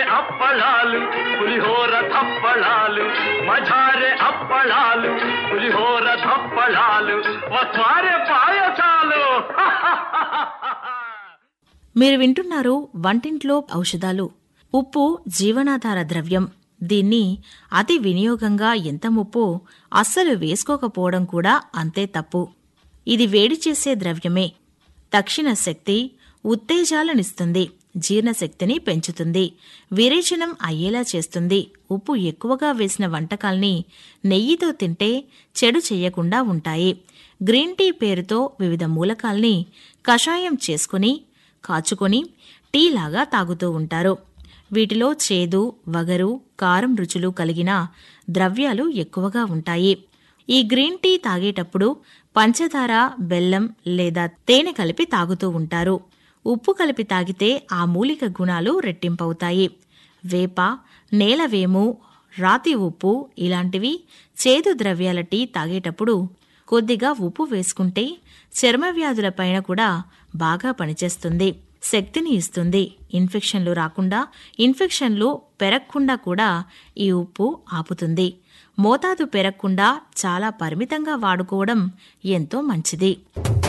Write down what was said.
అప్పళాలు పులిహోర తప్పళాలు మజారే అప్పళాలు పులిహోర తప్పళాలు వస్వారే పాయసాలు మీరు వింటున్నారు వంటింట్లో ఔషధాలు ఉప్పు జీవనాధార ద్రవ్యం దీన్ని అతి వినియోగంగా ఎంత ముప్పో అస్సలు వేసుకోకపోవడం కూడా అంతే తప్పు ఇది వేడి చేసే ద్రవ్యమే తక్షణ శక్తి ఉత్తేజాలనిస్తుంది జీర్ణశక్తిని పెంచుతుంది విరేచనం అయ్యేలా చేస్తుంది ఉప్పు ఎక్కువగా వేసిన వంటకాల్ని నెయ్యితో తింటే చెడు చెయ్యకుండా ఉంటాయి గ్రీన్ టీ పేరుతో వివిధ మూలకాల్ని కషాయం చేసుకుని కాచుకొని టీలాగా తాగుతూ ఉంటారు వీటిలో చేదు వగరు కారం రుచులు కలిగిన ద్రవ్యాలు ఎక్కువగా ఉంటాయి ఈ గ్రీన్ టీ తాగేటప్పుడు పంచదార బెల్లం లేదా తేనె కలిపి తాగుతూ ఉంటారు ఉప్పు కలిపి తాగితే ఆ మూలిక గుణాలు రెట్టింపవుతాయి వేప నేలవేము రాతి ఉప్పు ఇలాంటివి చేదు ద్రవ్యాల టీ తాగేటప్పుడు కొద్దిగా ఉప్పు వేసుకుంటే చర్మ వ్యాధులపైన కూడా బాగా పనిచేస్తుంది శక్తిని ఇస్తుంది ఇన్ఫెక్షన్లు రాకుండా ఇన్ఫెక్షన్లు పెరగకుండా కూడా ఈ ఉప్పు ఆపుతుంది మోతాదు పెరగకుండా చాలా పరిమితంగా వాడుకోవడం ఎంతో మంచిది